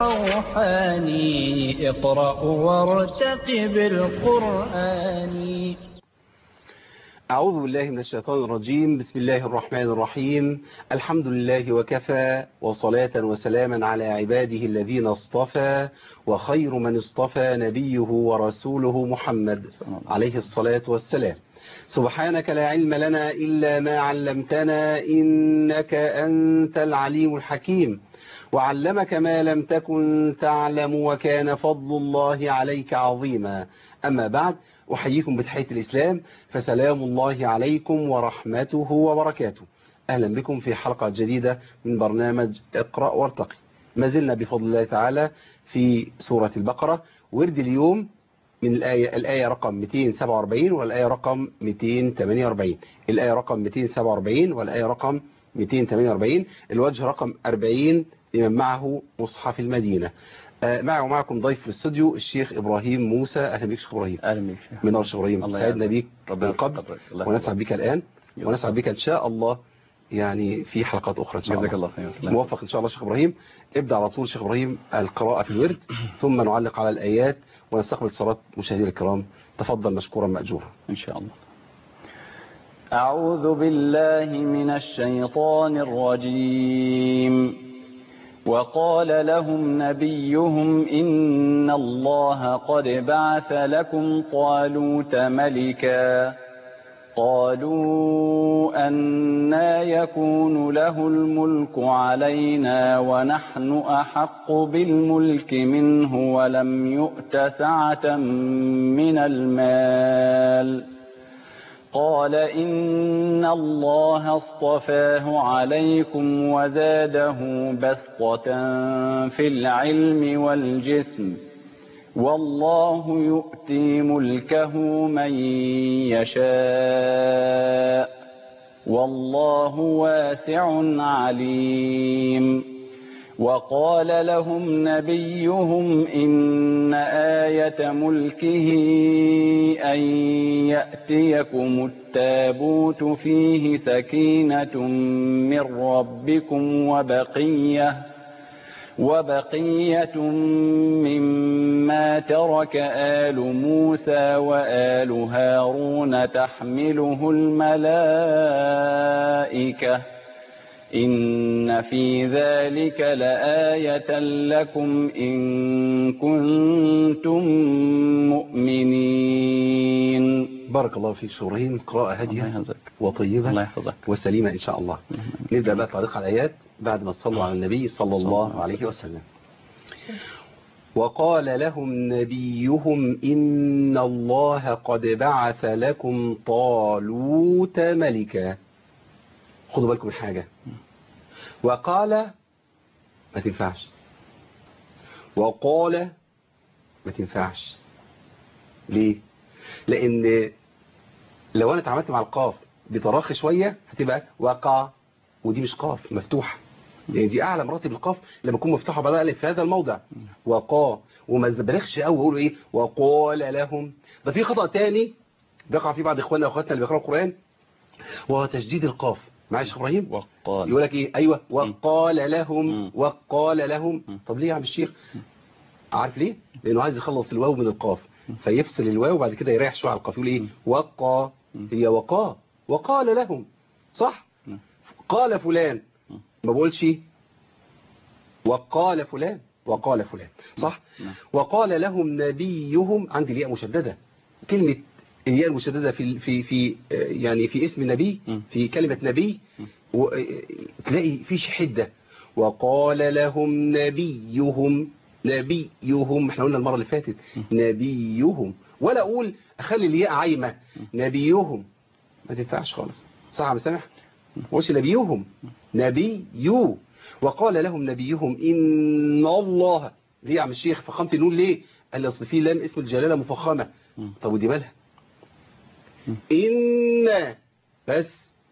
روحاني اقرأ وارتقب القرآن أعوذ بالله من الشيطان الرجيم بسم الله الرحمن الرحيم الحمد لله وكفى وصلاة وسلاما على عباده الذين اصطفى وخير من اصطفى نبيه ورسوله محمد عليه الصلاة والسلام سبحانك لا علم لنا إلا ما علمتنا إنك أنت العليم الحكيم وعلمك ما لم تكن تعلم وكان فضل الله عليك عظيما أما بعد أحييكم بتحية الإسلام فسلام الله عليكم ورحمته وبركاته أهلا بكم في حلقة جديدة من برنامج اقرأ وارتقي ما زلنا بفضل الله تعالى في سورة البقرة ورد اليوم من الآية, الآية رقم 247 والآية رقم 248 الآية رقم 247 والآية رقم 248 الوجه رقم 40 لمن معه مصحف المدينة معي ومعكم ضيف في الاستوديو الشيخ إبراهيم موسى أهلا بك شيخ إبراهيم أهلا بك من أرش إبراهيم سعدنا بك من قبل ونسعد بك الآن ونسعد بك إن شاء الله يعني في حلقات أخرى إن شاء الله جزاك الله خير موفق إن شاء الله شيخ إبراهيم ابدأ على طول شيخ إبراهيم القراءة في الورد ثم نعلق على الآيات ونستقبل صلاة مشاهدينا الكرام تفضل مشكورا مأجورا إن شاء الله أعوذ بالله من الشيطان الرجيم وقال لهم نبيهم إن الله قد بعث لكم طالوت ملكا قالوا أنا يكون له الملك علينا ونحن أحق بالملك منه ولم يؤت سعة من المال قال إن الله اصطفاه عليكم وزاده بسطة في العلم والجسم والله يؤتي ملكه من يشاء والله واسع عليم وقال لهم نبيهم إن آية ملكه أن يأتيكم التابوت فيه سكينة من ربكم وبقية وبقية مما ترك آل موسى وآل هارون تحمله الملائكة إن في ذلك لآية لكم إن كنتم مؤمنين بارك الله فيك شيخ إبراهيم قراءة هادية الله وطيبة يحفظك وسليمة إن شاء الله نبدأ بقى تعليق على الآيات بعد ما تصلوا على النبي صلى الله عليه وسلم وقال لهم نبيهم إن الله قد بعث لكم طالوت ملكا خدوا بالكم من حاجة وقال ما تنفعش وقال ما تنفعش ليه لان لو انا اتعاملت مع القاف بتراخي شوية هتبقى وقع ودي مش قاف مفتوحة يعني دي اعلى مراتب القاف لما تكون مفتوحه بدل الف في هذا الموضع وقا وما بلغش قوي واقول ايه وقال لهم ده في خطا تاني بيقع فيه بعض اخواننا واخواتنا اللي بيقراوا القران وهو تشديد القاف معايا يا ابراهيم وقال يقول لك ايه ايوه وقال لهم مم. وقال لهم مم. طب ليه يا عم الشيخ عارف ليه لانه عايز يخلص الواو من القاف فيفصل الواو وبعد كده يريح شويه على القاف يقول ايه وقا مم. هي وقا وقال لهم صح مم. قال فلان مم. ما بقولش وقال فلان وقال فلان صح نعم. وقال لهم نبيهم عندي الياء مشدده كلمه الياء المشدده في في في آه، يعني في اسم النبي مم. في كلمه نبي مم. و- آه، تلاقي في حده وقال لهم نبيهم نبيهم احنا قلنا المره اللي فاتت نبيهم ولا اقول اخلي الياء عايمه نبيهم ما تنفعش خالص صح يا عم سامح وش نبيهم نبيو وقال لهم نبيهم إن الله ليه يا عم الشيخ فخمت النون ليه قال لي اصل في لام اسم الجلالة مفخمة مم. طب ودي مالها مم. إن بس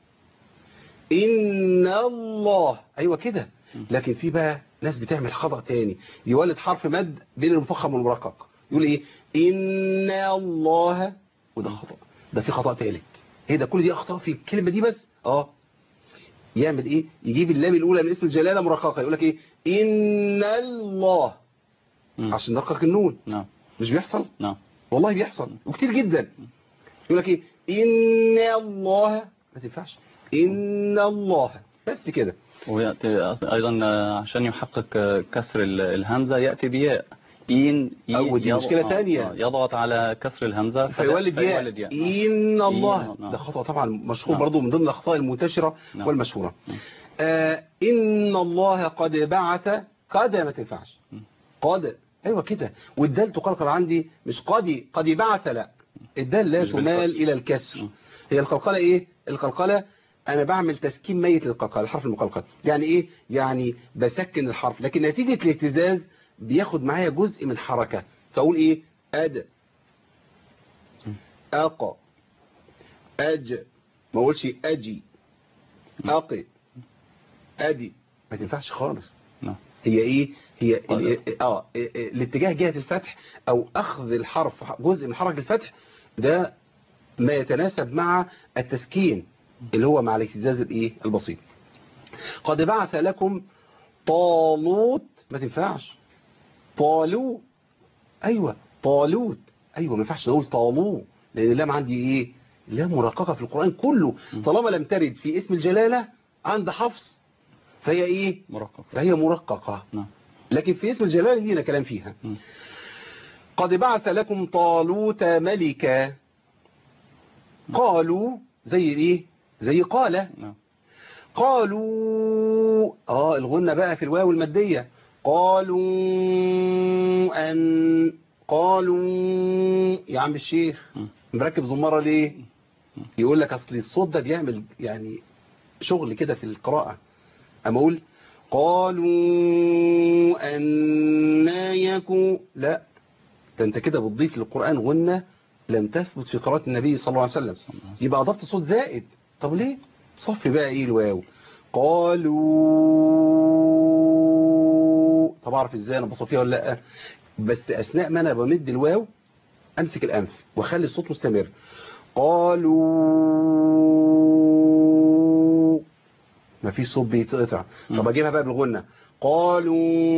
إن الله أيوة كده لكن في بقى ناس بتعمل خطأ تاني يولد حرف مد بين المفخم والمرقق يقول ايه إن الله وده خطأ ده في خطأ تالت ايه ده كل دي أخطاء في الكلمة دي بس اه يعمل ايه يجيب اللام الاولى من اسم الجلاله مرققه يقول لك ايه ان الله مم. عشان نرقق النون نعم مش بيحصل نعم والله بيحصل وكتير جدا يقول لك ايه ان الله ما تنفعش ان الله بس كده ويأتي أيضا عشان يحقق كسر ال- الهمزة يأتي بياء إن إن- أو دي يض- مشكلة آه، تانية. آه، يضغط على كسر الهمزة فده- فيولد ياء فيولد ياء ان الله نعم. ده خطأ طبعا مشهور نعم. برضو من ضمن الاخطاء المنتشرة نعم. والمشهورة نعم. آه ان الله قد بعث قد ما تنفعش مم. قد ايوه كده والدال تقلقل عندي مش قد قد بعث لا الدال لا مش بالكسر. تمال الى الكسر مم. هي القلقلة ايه القلقلة انا بعمل تسكين ميت للقلقلة الحرف المقلقل يعني ايه يعني بسكن الحرف لكن نتيجة الاهتزاز بياخد معايا جزء من حركة فاقول ايه اد اقى اج ما اقولش اجي اقي ادي ما تنفعش خالص نعم هي ايه هي قال. ال- اه ال- الاتجاه جهة الفتح او اخذ الحرف جزء من حركة الفتح ده ما يتناسب مع التسكين اللي هو مع الاهتزاز الايه البسيط قد بعث لكم طالوت ما تنفعش طالو ايوه طالوت ايوه ما ينفعش نقول طالو لان اللام عندي ايه لام مرققه في القران كله طالما لم ترد في اسم الجلاله عند حفص فهي ايه مرقق فهي مرققه نعم لكن في اسم الجلالة دي كلام فيها مم. قد بعث لكم طالوت ملكا قالوا زي ايه زي قال نعم قالوا اه الغنة بقى في الواو المادية قالوا ان قالوا يا عم الشيخ مم. مركب زمارة ليه يقول لك اصل الصوت ده بيعمل يعني شغل كده في القراءة اما اقول قالوا أن يكون لا ده انت كده بتضيف للقرآن غنة لم تثبت في قراءة النبي صلى الله عليه وسلم يبقى أضفت صوت زائد طب ليه صفي بقى ايه الواو قالوا طب اعرف ازاي انا بصفيها ولا لا بس اثناء ما انا بمد الواو امسك الانف واخلي الصوت مستمر قالوا ما فيش صوت بيتقطع طب مم. اجيبها بقى بالغنة قالوا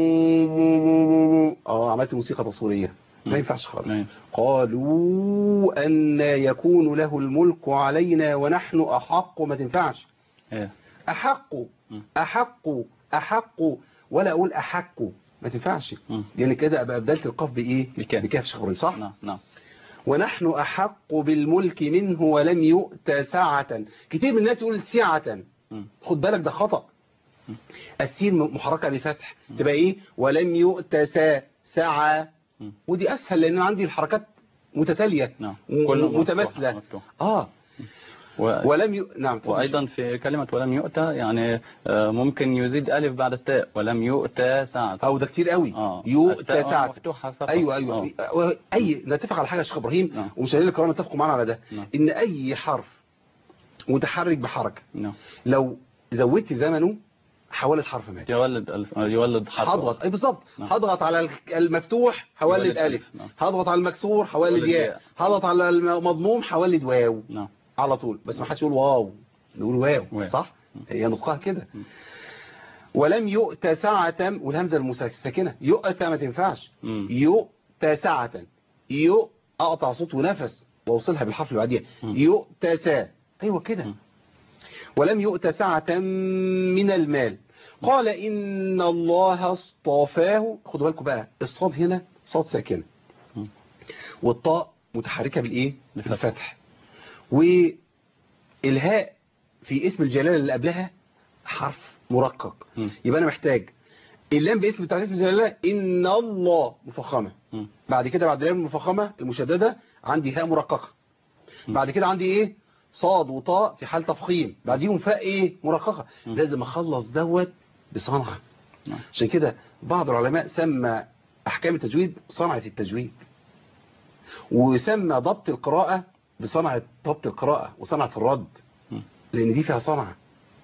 اه عملت موسيقى تصويرية ما مم. ينفعش خالص نعم. قالوا أن يكون له الملك علينا ونحن أحق ما تنفعش إيه. أحق مم. أحق أحق ولا أقول أحق ما تنفعش مم. يعني كده أبقى بدلت القاف بإيه بكاف. بكاف شخبرين صح نعم نعم ونحن أحق بالملك منه ولم يؤت سعة كتير من الناس يقول سعة مم. خد بالك ده خطأ مم. السين محركة بفتح تبقى ايه ولم يؤت سا سعة مم. ودي اسهل لان عندي الحركات متتالية نعم و- كله مفتوح- متماثلة مفتوح. اه و... ولم ي... نعم تفضل. وأيضا في كلمة ولم يؤتى يعني آه، ممكن يزيد ألف بعد التاء ولم يؤتى ساعة او ده كتير قوي آه. يؤتى التاء سعة مفتوحة فقط ايوه ايوه آه. اي نتفق على حاجه يا شيخ ابراهيم نعم. ومشاهدينا الكرام اتفقوا معانا على ده نعم. ان اي حرف متحرك بحركه نعم لو زودت زمنه حولت حرف مات يولد ألف آه، يولد حرف هضغط اي بالظبط نعم. هضغط على المفتوح هولد هولد الف ألف، نعم. هضغط على المكسور هولد هولد ياء ياء. هضغط على المضموم هولد واو نعم على طول بس ما حدش يقول واو نقول واو واو. صح هي نطقها كده م. ولم يؤت سعة والهمزة المساكنة يؤت ما تنفعش مم. يؤت سعة يؤ اقطع صوت ونفس واوصلها بالحرف اللي بعديها م. يؤت سا ايوه كده م. ولم يؤت سعة من المال قال إن الله اصطفاه خدوا بالكم بقى الصاد هنا صاد ساكنة م. والطاء متحركة بالإيه بالفتح. بالفتح والهاء في اسم الجلالة اللي قبلها حرف مرقق م. يبقى أنا محتاج اللام باسم بتاع اسم الجلالة إن الله مفخمة م. بعد كده بعد اللام المفخمة المشددة عندي هاء مرققة م. بعد كده عندي ايه صاد وطاء في حال تفخيم بعديهم فاء ايه مرققة م. لازم اخلص دوت بصنعة نعم. عشان كده بعض العلماء سمى احكام التجويد صنعة التجويد وسمى ضبط القراءة بصنعة ضبط القراءة وصنعة الرد م. لان دي فيها صنعة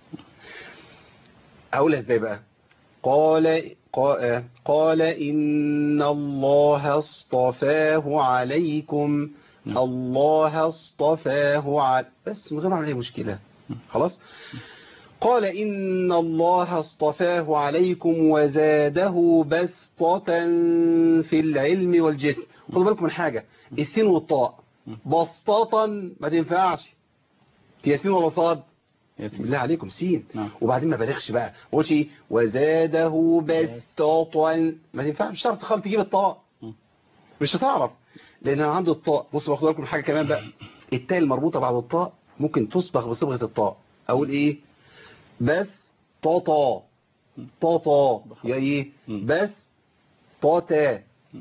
اقولها ازاي بقى قال قا- قال إن الله اصطفاه عليكم نعم. الله اصطفاه على بس من غير ما أعمل اي مشكلة خلاص قال إن الله اصطفاه عليكم وزاده بسطة في العلم والجسم خدوا بالكم من حاجة السين والطاء بسطة ما تنفعش هي سين ولا صاد ياسين بالله عليكم سين نعم. وبعدين ما بلغش بقى ما قلتش ايه وزاده بسطة ما تنفعش مش هتعرف تخلط تجيب الطاء م. مش هتعرف لان انا عندي الطاء بصوا باخد بالكم من حاجه كمان بقى التاء المربوطه بعد الطاء ممكن تصبغ بصبغه الطاء اقول ايه بس طاطا طاطا يا ايه م. بس طاتا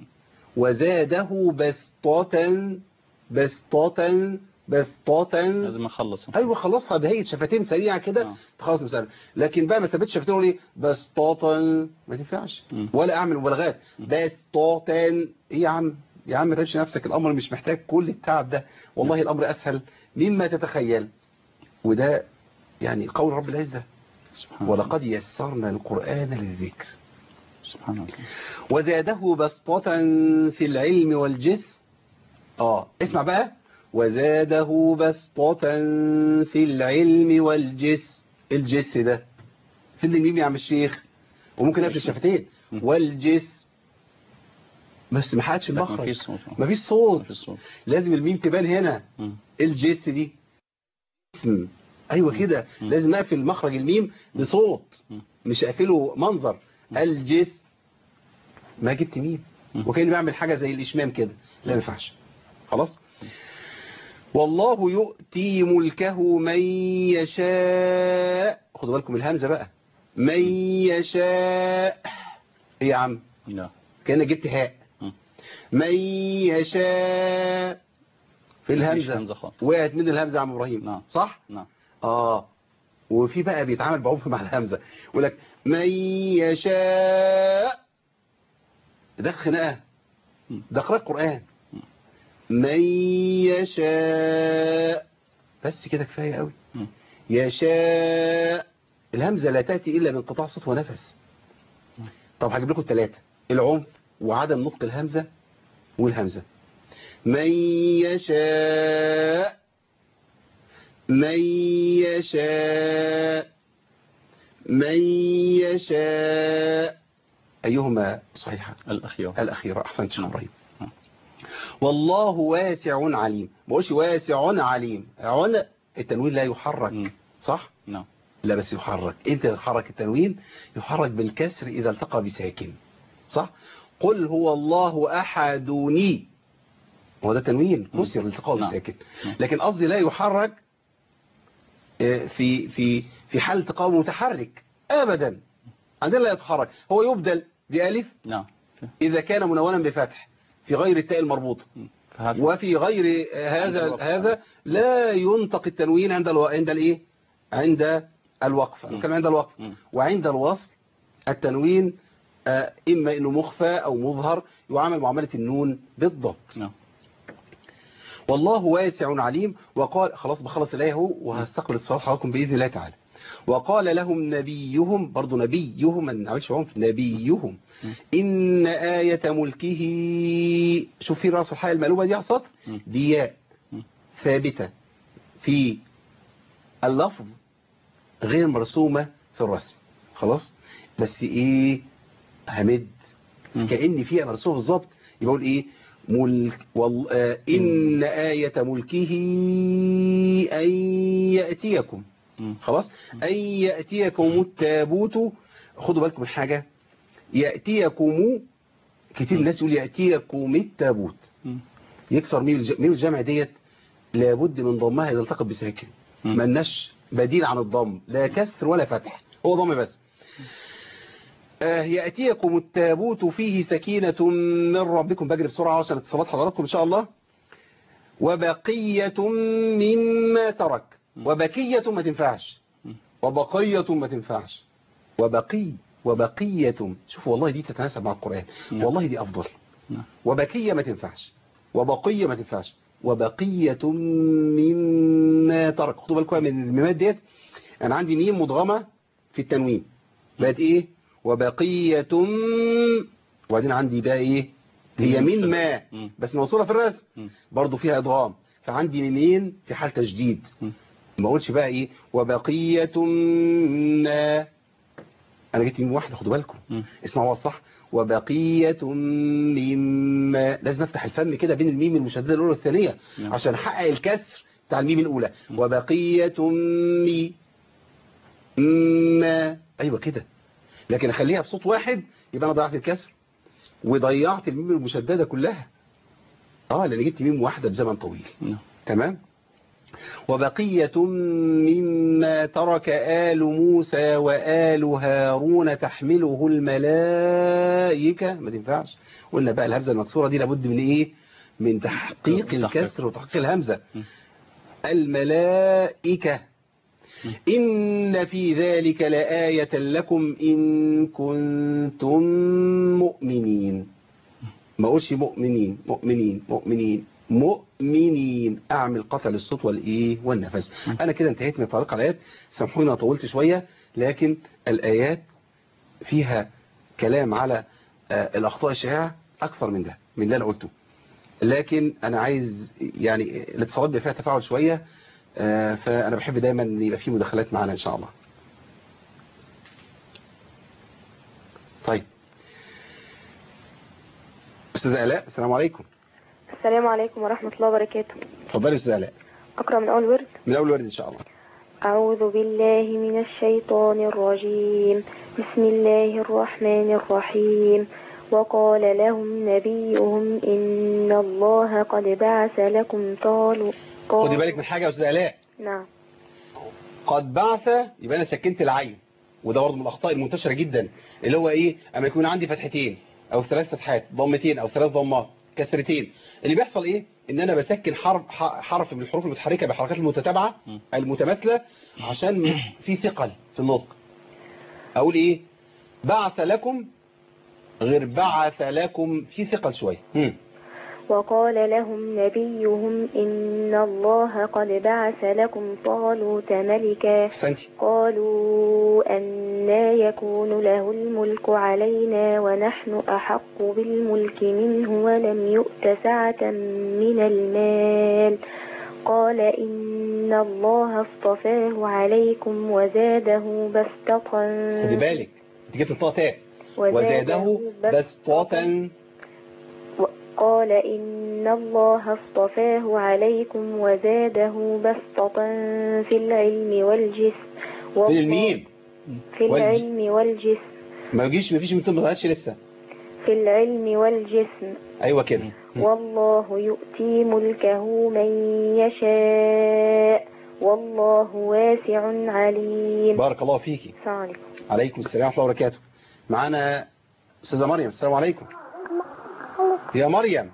وزاده بسطة بسطة بسطة لازم اخلص ايوه خلصها بهيئه شفتين سريعه كده آه. تخلص المساله لكن بقى ما ثبتش شفتين اقول ايه بسطاطا ما تنفعش مم. ولا اعمل مبالغات بسطاطا ايه يا عم يا عم ما تتعبش نفسك الامر مش محتاج كل التعب ده والله الامر اسهل مما تتخيل وده يعني قول رب العزه سبحان الله ولقد يسرنا القران للذكر سبحان الله وزاده بسطة في العلم والجسم اه اسمع بقى وزاده بسطة في العلم والجسم الجس ده فين الميم يا عم الشيخ وممكن قبل الشفتين والجس بس ما حدش لا، المخرج مفيش صوت مفيش صوت مفيش صوت لازم الميم تبان هنا مم. الجس دي اسم ايوه كده مم. لازم اقفل مخرج الميم بصوت مم. مش اقفله منظر الجس ما جبت ميم مم. وكاني بعمل حاجه زي الاشمام كده لا ما ينفعش خلاص والله يؤتي ملكه من يشاء خدوا بالكم من الهمزه بقى من يشاء ايه يا عم لا كانك جبت هاء مم. من يشاء في مفيش الهمزه همزة خالص وقعت من الهمزه يا عم ابراهيم نعم. صح نعم اه وفي بقى بيتعامل بعنف مع الهمزه يقول لك من يشاء ده خناقه مم. ده قراءه قران مم. من يشاء بس كده كفايه قوي مم. يشاء الهمزه لا تاتي الا من قطاع صوت ونفس مم. طب هجيب لكم الثلاثه العنف وعدم نطق الهمزه والهمزه من يشاء من يشاء من يشاء أيهما صحيحة الأخيرة الأخيرة أحسنت شيخ نعم. إبراهيم نعم. والله واسع عليم ما بقولش واسع عليم عن التنوين لا يحرك مم. صح نعم لا بس يحرك امتى يحرك التنوين يحرك بالكسر إذا التقى بساكن صح قل هو الله أحدني هو ده تنوين مم. كسر التقاء نعم. بساكن نعم. لكن قصدي لا يحرك آه، في في في حال التقاء متحرك ابدا عندنا لا يتحرك هو يبدل بألف نعم إذا كان منونا بفتح في غير التاء المربوطة مم. فهذا وفي غير آه، عند هذا الوقف. هذا لا ينطق التنوين عند الو... عند الايه عند الوقف مم. كما عند الوقف مم. وعند الوصل التنوين آه، إما إنه مخفى أو مظهر يعامل معاملة النون بالضبط نعم والله واسع عليم وقال خلاص بخلص الآية اهو وهستقبل اتصال حضراتكم بإذن الله تعالى وقال لهم نبيهم برضو نبيهم ما نعملش عنف نبيهم م. إن آية ملكه شوف في رأس الحياة المقلوبة دي على السطر م. دي ياء م. ثابتة في اللفظ غير مرسومة في الرسم خلاص بس ايه همد م. كأن فيها مرسومة بالظبط يبقى اقول ايه ملك وال... آه إن آية ملكه أن يأتيكم مم. خلاص أن يأتيكم التابوت خدوا بالكم من حاجة يأتيكم كتير م. الناس يقول يأتيكم التابوت مم. يكسر ميم الج- ميم الجمع ديت لابد من ضمها إذا التقط بساكن مم. ملناش بديل عن الضم لا كسر ولا فتح هو ضم بس آه يأتيكم التابوت فيه سكينة من ربكم بجري بسرعة عشان اتصالات حضراتكم إن شاء الله وبقية مما ترك وبقية ما تنفعش مم. وبقية ما تنفعش وبقي وبقية شوفوا والله دي تتناسب مع القرآن نعم. والله دي أفضل نعم. وبقية ما تنفعش وبقية ما تنفعش وبقية مما ترك خدوا بالكم من الميمات ديت أنا عندي ميم مدغمة في التنوين بقت إيه وبقية وبعدين عندي بقى إيه هي من ما مم. بس موصولة في الرسم مم. برضو فيها إدغام فعندي ميمين في حال تجديد مم. ما اقولش بقى ايه وبقية ما انا جبت ميم واحدة خدوا بالكم مم. اسمعوا الصح وبقية مما لازم افتح الفم كده بين الميم المشددة الاولى والثانية نعم. عشان احقق الكسر بتاع الميم الاولى وبقية مي ما ايوه كده لكن اخليها بصوت واحد يبقى انا ضيعت الكسر وضيعت الميم المشددة كلها اه لان جبت ميم واحدة بزمن طويل نعم. تمام وبقية مما ترك آل موسى وآل هارون تحمله الملائكة ما تنفعش قلنا بقى الهمزة المكسورة دي لابد من ايه من تحقيق تحقيق. الكسر وتحقيق الهمزة م. الملائكة إن في ذلك لآية لكم إن كنتم مؤمنين ما اقولش مؤمنين مؤمنين مؤمنين مؤمنين اعمل قطع للصوت والايه والنفس انا كده انتهيت من طريق الايات سامحوني انا طولت شويه لكن الايات فيها كلام على آه، الاخطاء الشائعه اكثر من ده من اللي انا قلته لكن انا عايز يعني الاتصالات بيبقى فيها تفاعل شويه آه، فانا بحب دايما إن يبقى في مداخلات معانا ان شاء الله طيب استاذه الاء السلام عليكم السلام عليكم ورحمة الله وبركاته اتفضلي يا استاذه الاء أقرأ من أول ورد من اول ورد ان شاء الله أعوذ بالله من الشيطان الرجيم بسم الله الرحمن الرحيم وقال لهم نبيهم إن الله قد بعث لكم طالوا خدي بالك من حاجه يا استاذه الاء نعم قد بعث يبقى انا سكنت العين وده برضه من الاخطاء المنتشره جدا اللي هو ايه اما يكون عندي فتحتين او ثلاث فتحات ضمتين او ثلاث ضمات كسرتين اللي بيحصل ايه ان انا بسكن حرف ح- حرف من الحروف المتحركه بحركات المتتابعه م. المتماثله عشان في ثقل في النطق اقول ايه بعث لكم غير بعث لكم في ثقل شويه هم. وقال لهم نبيهم إن الله قد بعث لكم طالوت ملكا احسنتي قالوا أنا يكون له الملك علينا ونحن أحق بالملك منه ولم يؤت سعة من المال قال إن الله اصطفاه عليكم وزاده بسطة خدي بالك انت جبت الطاء تاء وزاده بسطة قال إن الله اصطفاه عليكم وزاده بسطة في العلم والجسم من والله- الميم في والج- العلم والجسم ما يجيش ما فيش من ما طلعتش لسه في العلم والجسم ايوه كده والله يؤتي ملكه من يشاء والله واسع عليم بارك الله فيكي السلام عليكم عليكم السلام ورحمه الله وبركاته معانا استاذه مريم السلام عليكم يا مريم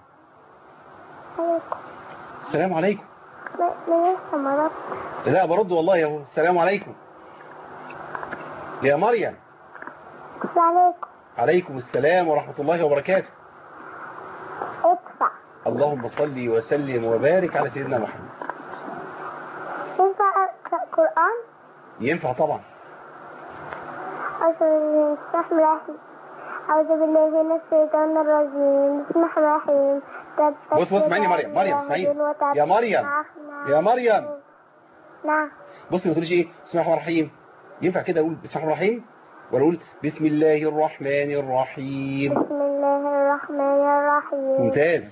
السلام عليكم لا برد والله يا هو. السلام عليكم يا مريم عليكم السلام ورحمة الله وبركاته ادفع اللهم صل وسلم وبارك على سيدنا محمد ينفع أقرأ قرآن ينفع طبعا أعوذ بالله بسم الله أعوذ بالله من الشيطان الرجيم بسم الله الرحمن الرحيم تبت بص بص اسمعيني يا مريم مريم اسمعيني يا مريم يا مريم نعم بصي ما تقوليش ايه بسم الله الرحمن الرحيم ينفع كده اقول بسم الله الرحمن الرحيم ولا اقول بسم الله الرحمن الرحيم بسم الله الرحمن الرحيم ممتاز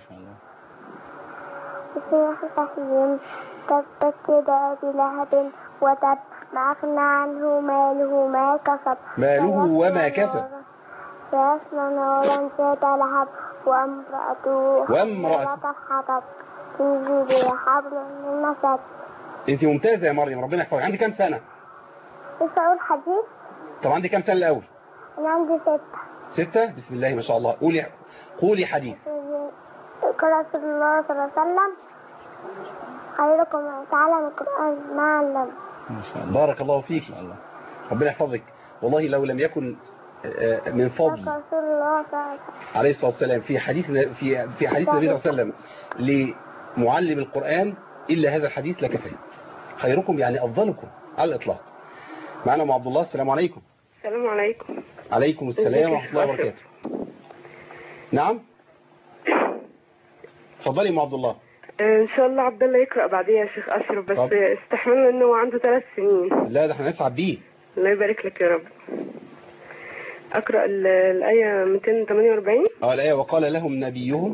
بسم الله الرحمن الرحيم تبت يدا أبي لهب وتب ما أغنى عنه ماله ما كسب ماله وما سيصلى كسب نارا- سيصلى نارا ذات لهب وامرأته وامرأته. حمالة الحطب في جيبها حبل من مسد انت ممتازة يا مريم ربنا يحفظك عندي كام سنة لسه أقول حديث طب عندي كام سنة الأول أنا عندي ستة ستة بسم الله ما شاء الله قولي قولي حديث قال رسول الله صلى الله عليه وسلم خيركم من تعلم القرآن ما علم ما شاء الله بارك الله ما فيك شاء الله ربنا يحفظك والله لو لم يكن آه، من قال فضل رسول الله صلى الله عليه وسلم عليه الصلاة والسلام في حديث في في حديث النبي صلى الله عليه وسلم لمعلم القرآن إلا هذا الحديث لكفى خيركم يعني أفضلكم على الإطلاق معنا أم عبد الله السلام عليكم السلام عليكم عليكم السلام ازيك يا ورحمة الله أشرف؟ وبركاته نعم اتفضلي يا أم عبد الله ان شاء الله عبد الله يقرا بعديها يا شيخ اشرف بس طب. استحملنا انه هو عنده ثلاث سنين لا ده احنا نسعد بيه الله يبارك لك يا رب اقرا ال- الايه 248 اه الآية وقال لهم نبيهم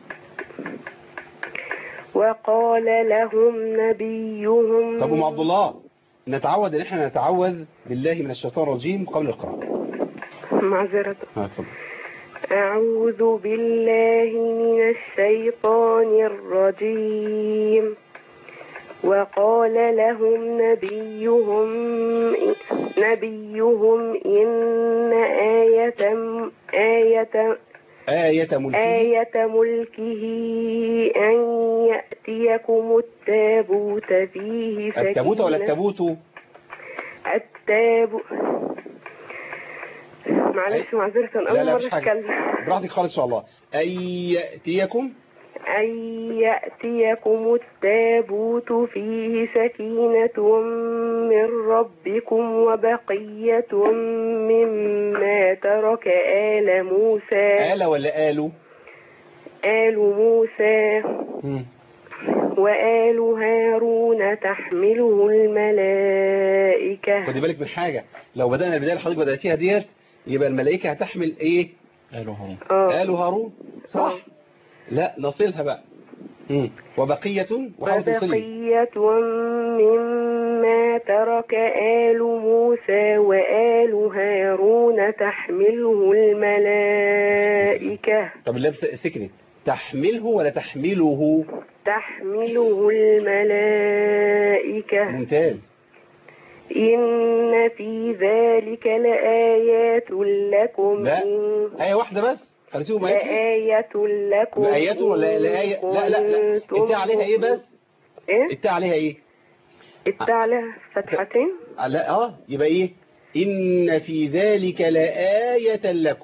وقال لهم نبيهم طب أم عبد الله نتعود ان احنا نتعوذ بالله من الشيطان الرجيم قبل القراءة معذرة اه اتفضل أعوذ بالله من الشيطان الرجيم وقال لهم نبيهم نبيهم إن آية آية آية ملكه آية ملكه أن يأتيكم التابوت فيه سكينة التابوت ولا التابوت التابوت معلش معذرة لا أول لا مرة مش حاجة أتكلم براحتك خالص ان شاء الله أن يأتيكم أن يأتيكم التابوت فيه سكينة من ربكم وبقية مما ترك آل موسى آل ولا آلوا آل موسى مم. وآل هارون تحمله الملائكة خدي بالك من حاجة لو بدأنا البداية اللي حضرتك بدأتيها ديت يبقى الملائكة هتحمل ايه قالوا هو آه. آل هارون صح آه. لا نصلها بقى مم. وبقية وحاول توصلي وبقية مما ترك آل موسى وآل هارون تحمله الملائكة طب اللام سكنت تحمله ولا تحمله تحمله الملائكة ممتاز إن في ذلك لآيات لكم لا. إن آية واحدة بس خليتيهم آيات لآية لكم آيات ولا إن لا آية لا لا لا كنتم التاء عليها ايه بس إيه؟ التاء عليها ايه التاء عليها فتحتين لا اه يبقى ايه إن في ذلك لآية لكم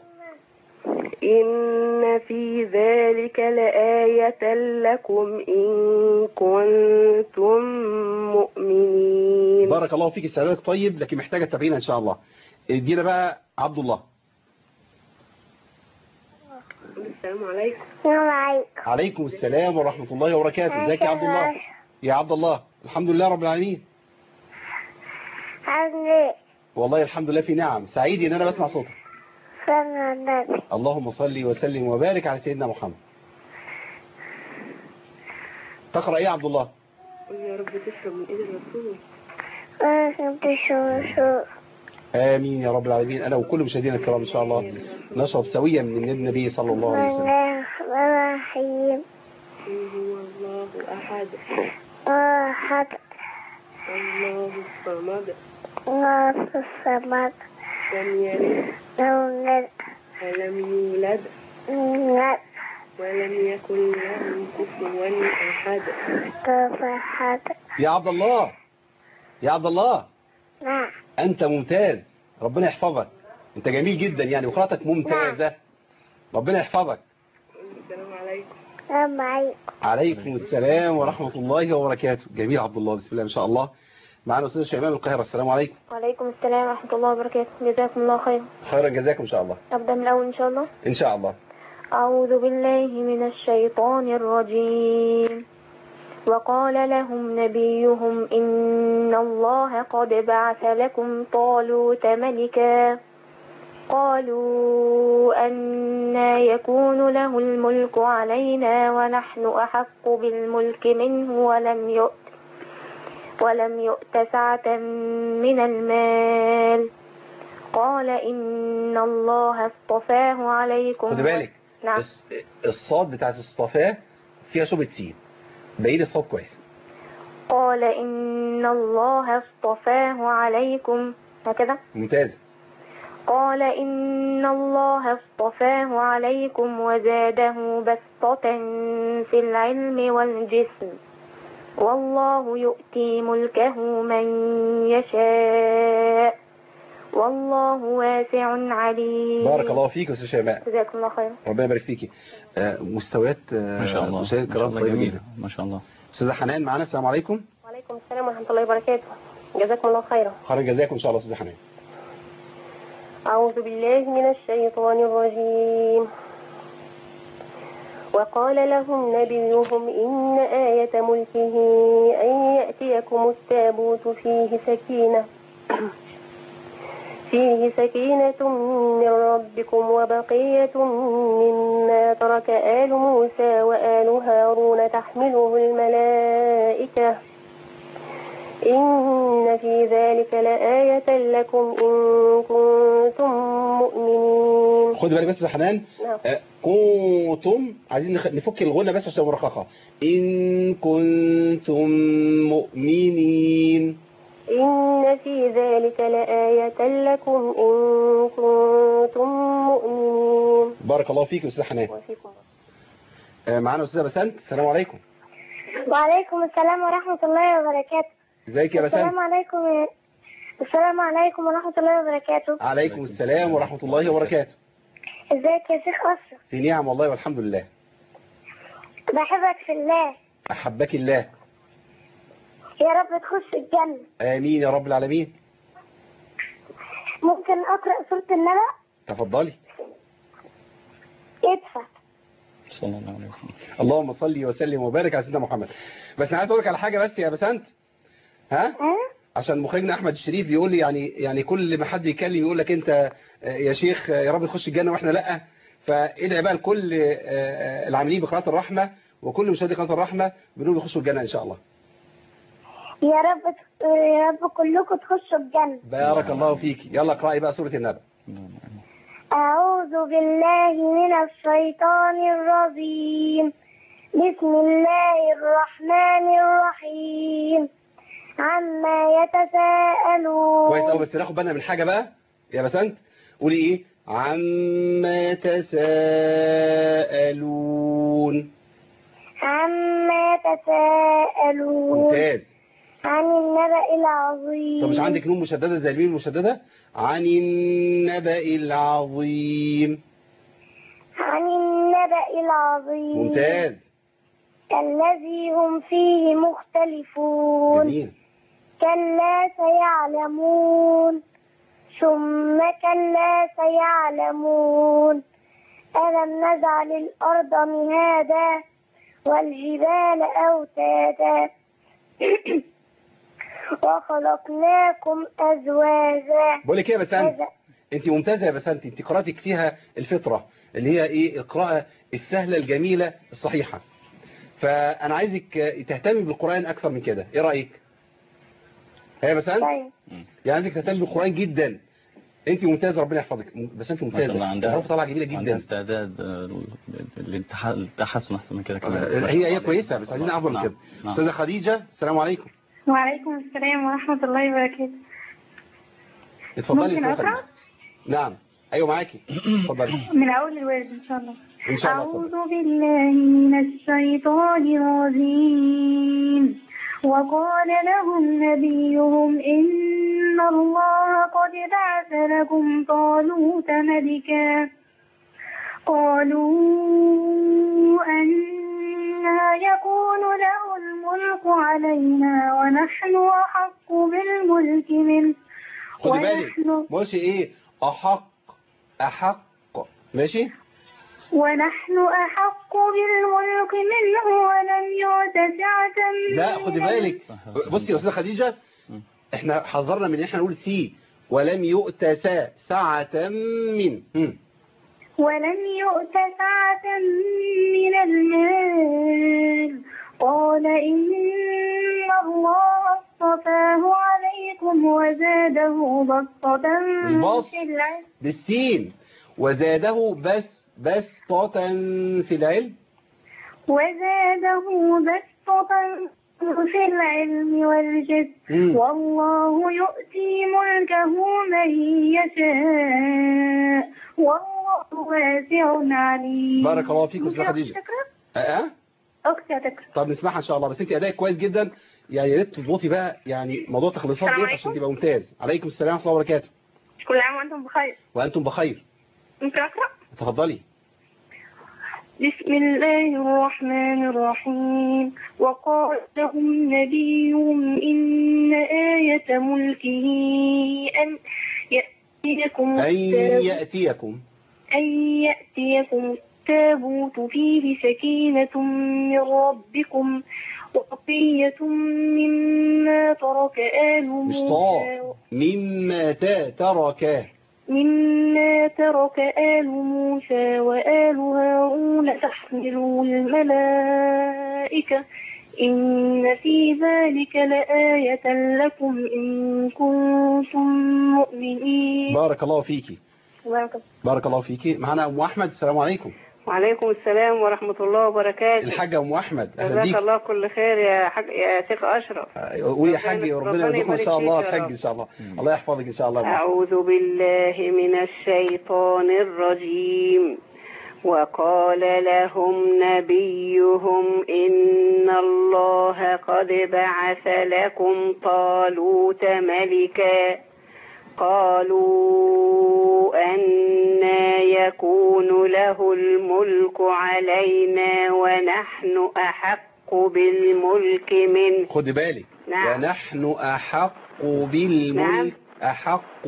إن في ذلك لآية لكم إن كنتم مؤمنين بارك الله فيك استعدادك طيب لكن محتاجة تتابعينا إن شاء الله ادينا بقى عبد الله السلام عليكم السلام عليكم عليكم السلام ورحمة الله وبركاته ازيك يا عبد الله يا عبد الله الحمد لله رب العالمين عامل ايه؟ والله الحمد لله في نعم سعيد ان انا بسمع صوتك صلى على النبي اللهم صل وسلم وبارك على سيدنا محمد تقرأ ايه يا عبد الله قل يا رب تشرب من إيد الرسول وانا كنت شو شو آمين يا رب العالمين أنا وكل مشاهدينا الكرام إن شاء الله نشرب سويا من النبي صلى الله عليه بسم وسلم الله الرحمن الرحيم قل هو الله أحد واحد الله الصمد الله الصمد لم يلد لم يلد ولم يولد ولم ولم يكن له كفوا أحد يكن أحد يا عبد الله يا عبد الله نعم أنت ممتاز ربنا يحفظك أنت جميل جدا يعني وقراءتك ممتازة ربنا يحفظك السلام عليكم السلام عليكم عليكم السلام ورحمة الله وبركاته جميل عبد الله بسم الله ما شاء الله معنا أستاذ شيماء من القاهرة السلام عليكم وعليكم السلام ورحمة الله وبركاته جزاكم الله خيرا خيرا جزاكم إن شاء الله أبدأ من الأول إن شاء الله إن شاء الله أعوذ بالله من الشيطان الرجيم وقال لهم نبيهم إن الله قد بعث لكم طالوت ملكا قالوا أنا يكون له الملك علينا ونحن أحق بالملك منه ولم يؤت ولم يؤت سعة من المال قال إن الله اصطفاه عليكم خد بالك نعم الص- الصاد بتاعت الصفاء فيها شبهة سين بعيد الصاد كويس قال إن الله اصطفاه عليكم هكذا ممتاز قال إن الله اصطفاه عليكم وزاده بسطة في العلم والجسم والله يؤتي ملكه من يشاء والله واسع عليم بارك الله فيك يا أستاذ شيماء جزاكم الله خيرا ربنا يبارك فيكي آه، مستويات آه، ما شاء الله مشاهدينا ما شاء الكرام الله طيبة جميل جدا ما شاء الله أستاذة حنان معانا السلام عليكم وعليكم السلام ورحمة الله وبركاته جزاكم الله خيرا خيرا جزاكم إن شاء الله أستاذة حنان أعوذ بالله من الشيطان الرجيم وقال لهم نبيهم إن آية ملكه أن يأتيكم التابوت فيه سكينة فيه سكينة من ربكم وبقية مما ترك آل موسى وآل هارون تحمله الملائكة إن في ذلك لآية لكم إن كنتم مؤمنين خد بالك بس يا حنان نعم. آه، كنتم عايزين نخ- نفك الغنة بس عشان مرققة إن كنتم مؤمنين إن في ذلك لآية لكم إن كنتم مؤمنين بارك الله فيك يا أستاذ حنان وفيكم آه، معانا أستاذة بسنت السلام عليكم وعليكم السلام ورحمة الله وبركاته ازيك يا بسنت السلام عليكم السلام عليكم ورحمة الله وبركاته عليكم السلام ورحمة الله وبركاته ازيك يا شيخ أشرف في نعم والله والحمد لله بحبك في الله أحبك الله يا رب تخش الجنة آمين يا رب العالمين ممكن أقرأ سورة النبأ تفضلي ادفع صلى الله عليه وسلم اللهم صل وسلم وبارك على سيدنا محمد بس انا عايز اقول لك على حاجه بس يا بسنت ها ها عشان مخرجنا احمد الشريف بيقول لي يعني يعني كل ما حد يتكلم يقول لك انت آه، يا شيخ آه، يا رب تخش الجنه واحنا لا فادعي بقى لكل آه، آه، العاملين بقناه الرحمه وكل مشاهدي قناه الرحمه بنقول يخشوا الجنه ان شاء الله يا رب يا رب كلكم تخشوا الجنة بارك الله فيك يلا اقراي بقى سوره النبأ أعوذ بالله من الشيطان الرجيم بسم الله الرحمن الرحيم عما يتساءلون كويس قوي بس ناخد بالنا من حاجه بقى يا بسنت قولي ايه عما تساءلون عما يتساءلون ممتاز عن النبأ العظيم طب مش عندك نون مشددة زي الميم المشددة عن النبأ العظيم عن النبأ العظيم ممتاز الذي هم فيه مختلفون جميل كلا سيعلمون ثم كلا سيعلمون ألم نجعل الأرض مهادا والجبال أوتادا وخلقناكم أزواجا بقول لك ايه يا بسنت هذا انت ممتازة يا بسنت انت قراءتك فيها الفطرة اللي هي ايه القراءة السهلة الجميلة الصحيحة فانا عايزك آه، تهتمي بالقرآن اكثر من كده ايه رأيك ها يا بسنت طيب يعني عايزك تهتمي بالقرآن جدا انت ممتازة ربنا يحفظك بس انت ما شاء الله ممتازة عندها الحروف طالعة جميلة عندها جدا استعداد آه، للتح- للتحسن احسن من كده كمان آه، هي هي كويسة بس عايزين افضل من نعم، كده نعم. استاذة خديجة السلام عليكم وعليكم السلام ورحمة الله وبركاته اتفضلي ممكن يا أستاذة أقرأ؟ خديجة نعم ايوه معاكي اتفضلي من أول الورد إن شاء الله ان شاء الله أعوذ اتفضلي بالله من الشيطان الرجيم وقال لهم نبيهم إن الله قد بعث لكم طالوت ملكا قالوا أنا يكون له الملك علينا ونحن أحق بالملك منه خدي بالك ونحن ما قلتش ايه احق احق ماشي ونحن أحق بالملك منه ولم يؤت سعة لا من خدي بالك بصي يا استاذه خديجه احنا حذرنا من ان احنا نقول سي ولم يؤت سا ساعة من مم. ولم يؤت سعة من المال قال إن الله اصطفاه عليكم وزاده بسطة البسط. في العلم بالسين وزاده بس بسطة في العلم وزاده بسطة في العلم والجسم مم. والله يؤتي ملكه من يشاء والله واسع عليم بارك الله فيك أستاذة ممكن خديجة. تقرأ؟ اه اه أختي هتقرأ طب نسمعها ان شاء الله بس انت ادائك كويس جدا يعني يا ريت تضبطي بقى يعني موضوع التخليصات السلام دي عشان عليكم. تبقى ممتاز عليكم السلام ورحمه الله وبركاته كل عام وأنتم بخير وانتم بخير ممكن أقرأ؟ تفضلي بسم الله الرحمن الرحيم وقال لهم نبيهم إن آية ملكه أن يأتيكم ان التابوت ياتيكم أن يأتيكم التابوت فيه سكينة من ربكم وبقية مما ترك آل مش موسى طاء مما تا ترك مما ترك آل موسى وآل هارون تحمله الملائكة إن في ذلك لآية لكم إن كنتم مؤمنين بارك الله فيكي بارك الله فيكي معانا ام احمد السلام عليكم وعليكم السلام ورحمة الله وبركاته الحاجه ام احمد اهلا جزاك بيك الله كل خير يا حاج يا شيخ أشرف قولي يا حاج ربنا- ربنا ربنا يرزقنا ان شاء يبارك الله فيك يا الحج رب. ان شاء الله الله يحفظك ان شاء الله أعوذ بالله من الشيطان الرجيم وقال لهم نبيهم إن الله قد بعث لكم طالوت ملكا قالوا أنا يكون له الملك علينا ونحن أحق بالملك منه خدي بالك نعم. ونحن احق بالملك نعم. احق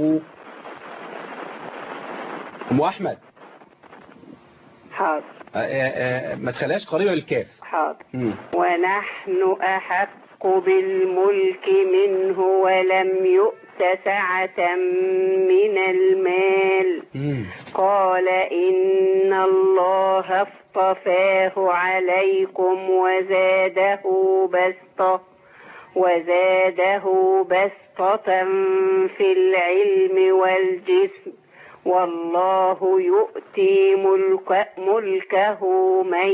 ام احمد حاضر آه، آه، آه، ما تخليهاش قريبه للكاف حاضر مم. ونحن أحق بالملك منه ولم يؤت سعة من المال مم. قال إن الله اصطفاه عليكم وزاده بسطة وزاده بسطة في العلم والجسم والله يؤتي ملك ملكه من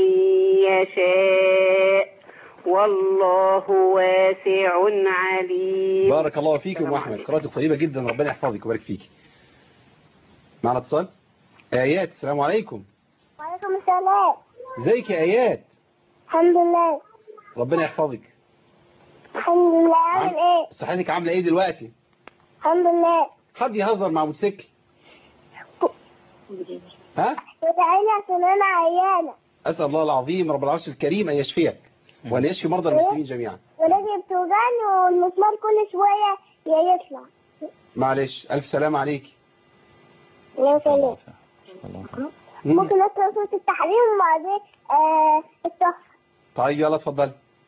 يشاء والله واسع عليم بارك الله فيك يا ام احمد قراءتك طيبه جدا ربنا يحفظك ويبارك فيك معنا اتصال ايات السلام عليكم وعليكم السلام ازيك يا ايات الحمد لله ربنا يحفظك الحمد لله عامل ايه صحتك عامله ايه دلوقتي الحمد لله حد يهزر مع موتوسيكل ها ادعي لي عشان انا عيانه اسال الله العظيم رب العرش الكريم ان يشفيك وان يشفي مرضى المسلمين جميعا ورجلي بتوجعني والمسمار كل شويه يا يطلع معلش الف سلام عليك يا سلام مم. ممكن اقرا سوره التحريم وبعدين آه التحفه طيب يلا اتفضل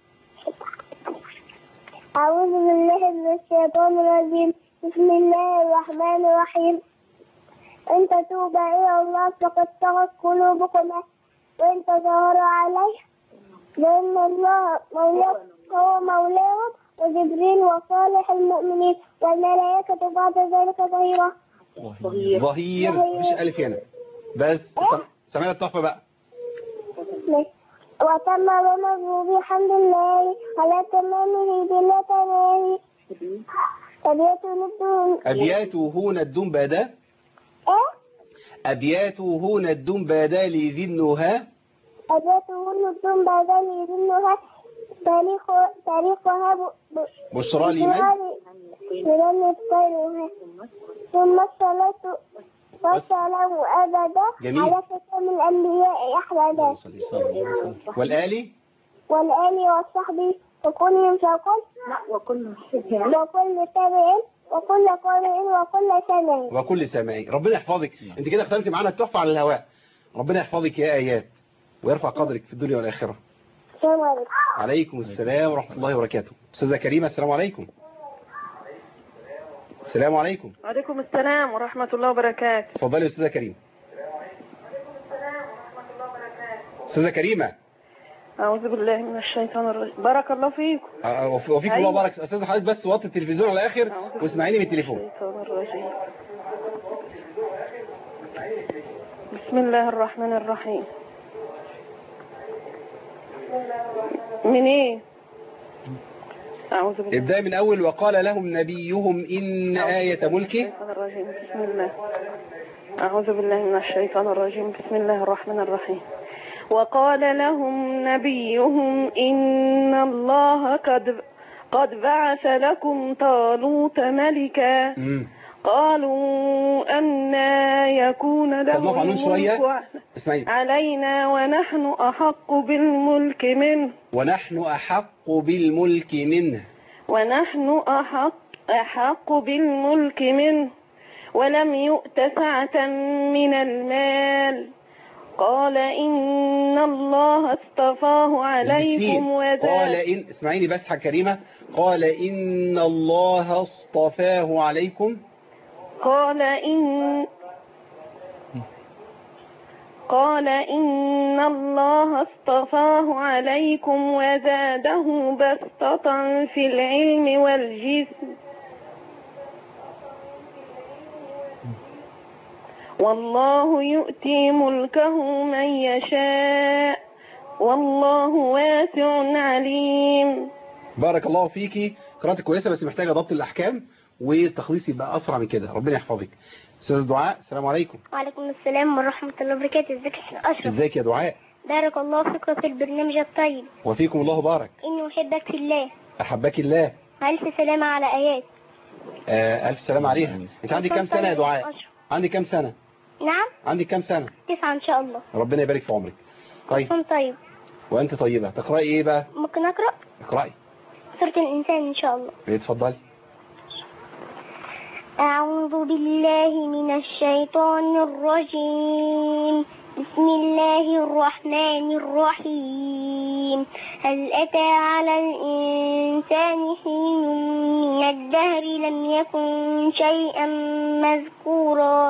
أعوذ بالله من الشيطان الرجيم بسم الله الرحمن الرحيم إن تتوبا إلى الله فقد صغت قلوبكما وإن تظاهروا عليه فإن الله مولاه هو مولاهم وجبريل وصالح المؤمنين والملائكة بعد ذلك ظهيرا ظهير مش الف هنا بس سم- سمعنا التحفه بقى وتم رمضه بحمد الله على تمامه بلا تناهي أبيات نبدون ابياته هنا الدم بادا إيه؟ ابياته هنا الدم بادا لذنها أبياته النجوم بعد يدلها تاريخ تاريخها ب- ب- بشرى لمن لمن يبتلها ثم الصلاة والسلام أبدا جميل. على ختام الأنبياء أحمد والآلي والآل والصحب وكل فقل وكل تابع وكل قارئ وكل سامع وكل سامعي ربنا يحفظك انت كده ختمتي معانا التحفه على الهواء ربنا يحفظك يا ايات ويرفع قدرك في الدنيا والاخره السلام عليكم عليكم السلام ورحمه الله وبركاته استاذه كريمه السلام عليكم السلام عليكم وعليكم السلام ورحمة الله وبركاته اتفضلي يا استاذه كريمه استاذه كريمه أعوذ بالله من الشيطان الرجيم بارك الله فيكم آه، وف- وفيكم الله أيوة. بارك استاذ حضرتك بس وطي التلفزيون على الاخر أعوذ بالله واسمعيني من التليفون الشيطان الرجيم بسم الله الرحمن الرحيم من ايه أعوذ بالله ابدأ من اول وقال لهم نبيهم ان آية ملكه الشيطان الرجيم بسم الله أعوذ بالله من الشيطان الرجيم بسم الله الرحمن الرحيم وقال لهم نبيهم إن الله قد قد بعث لكم طالوت ملكا مم. قالوا أنا يكون طب له نقف عنهم شوية. الملك اسمعي علينا ونحن أحق بالملك منه ونحن أحق بالملك منه ونحن أحق, أحق بالملك منه ولم يؤت سعة من المال قال إن الله اصطفاه عليكم بالسين. قال وزاد إن اسمعيني بس حاجة كريمة قال إن الله اصطفاه عليكم قال إن قال إن الله اصطفاه عليكم وزاده بسطة في العلم والجسم والله يؤتي ملكه من يشاء والله واسع عليم بارك الله فيكي قراءتك كويسة بس محتاجة ضبط الأحكام والتخليص يبقى أسرع من كده ربنا يحفظك أستاذ دعاء السلام عليكم وعليكم السلام ورحمة الله وبركاته ازيك يا شيخ أشرف ازيك يا دعاء بارك الله فيك في البرنامج الطيب وفيكم الله بارك إني أحبك في الله أحبك الله ألف سلامة على آيات آه ألف سلام عليها أنت عندك كام سنة يا دعاء أشرف. عندك كام سنة نعم عندك كام سنة تسعة إن شاء الله ربنا يبارك في عمرك طيب كن طيب وأنت طيبة تقرأي إيه بقى ممكن أقرأ اقرأي سورة الإنسان إن شاء الله اتفضلي أعوذ بالله من الشيطان الرجيم بسم الله الرحمن الرحيم هل أتى على الإنسان حين من الدهر لم يكن شيئا مذكورا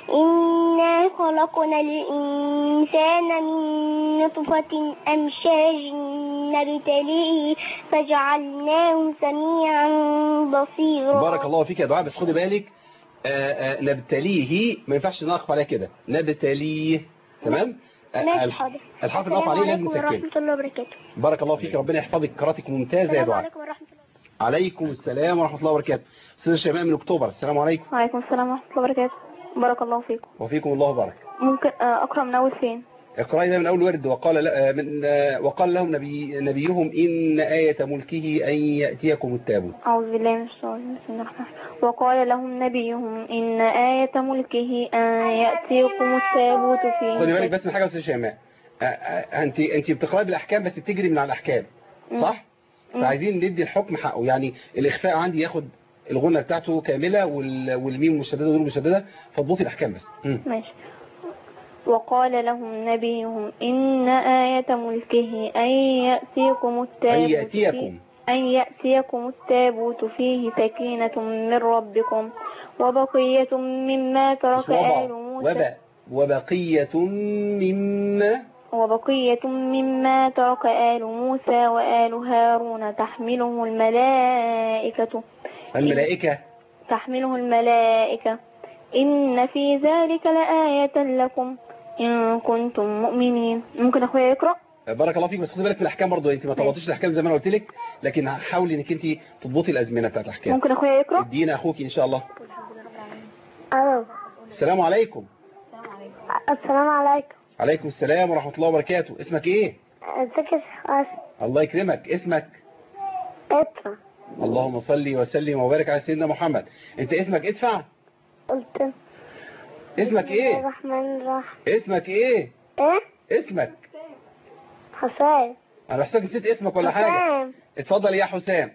إنا خلقنا الإنسان من نطفة أمشاج نبتليه فجعلناه سميعا بصيرا بارك الله فيك يا دعاء بس خدي بالك آه، آه، نبتليه ما ينفعش نقف عليها كده نبتليه تمام آه، ماشي الح- حاضر الحرف اللي نقف السلام عليه لازم عليكم نسكنه ورحمة الله وبركاته بارك الله فيك ربنا يحفظك قراءتك ممتازة يا السلام دعاء عليكم ورحمة الله عليكم السلام ورحمة الله وبركاته أستاذ شيماء من أكتوبر السلام عليكم وعليكم السلام ورحمة الله وبركاته بارك الله فيكم وفيكم الله بارك ممكن آه، أقرأ من أول فين اقرأي بقى من أول ورد وقال لا- من آه، وقال لهم نبي نبيهم إن آية ملكه أن يأتيكم التابوت أعوذ بالله من الشيطان بسم الله الرحمن الرحيم وقال لهم نبيهم إن آية ملكه أن يأتيكم التابوت فيه خدي بالك بس من حاجة يا أستاذ شيماء آه، آه، أنت أنت بتقرأي بالأحكام بس بتجري من على الأحكام صح؟ مم. فعايزين ندي الحكم حقه يعني الإخفاء عندي ياخد الغنة بتاعته كاملة وال- والميم مشددة والنون مشددة فاضبطي الأحكام بس مم. ماشي وقال لهم نبيهم إن آية ملكه أن يأتيكم التابوت أن يأتيكم أن يأتيكم التابوت فيه سكينة من ربكم وبقية مما ترك مش وضع آل موسى وبا وبقية مما وبقية مما ترك آل موسى وآل هارون تحمله الملائكة الملائكة تحمله الملائكة إن في ذلك لآية لكم إن كنتم مؤمنين ممكن أخويا يقرأ بارك الله فيك بس خدي بالك من الأحكام برضه أنت ما طبقتيش الأحكام زي ما أنا قلت لك لكن حاولي إنك أنت تضبطي الأزمنة بتاعت الأحكام ممكن أخويا يقرأ ادينا أخوك إن شاء الله ألو السلام عليكم السلام عليكم عليكم السلام ورحمة الله وبركاته اسمك إيه ازيك يا شيخ أشرف الله يكرمك اسمك ادفع اللهم صل وسلم وبارك على سيدنا محمد انت اسمك ادفع قلت اسمك بسم الله ايه الرحمن الرحيم اسمك ايه ايه اسمك حسام انا بحسك نسيت اسمك ولا حاجة حسام اتفضل يا حسام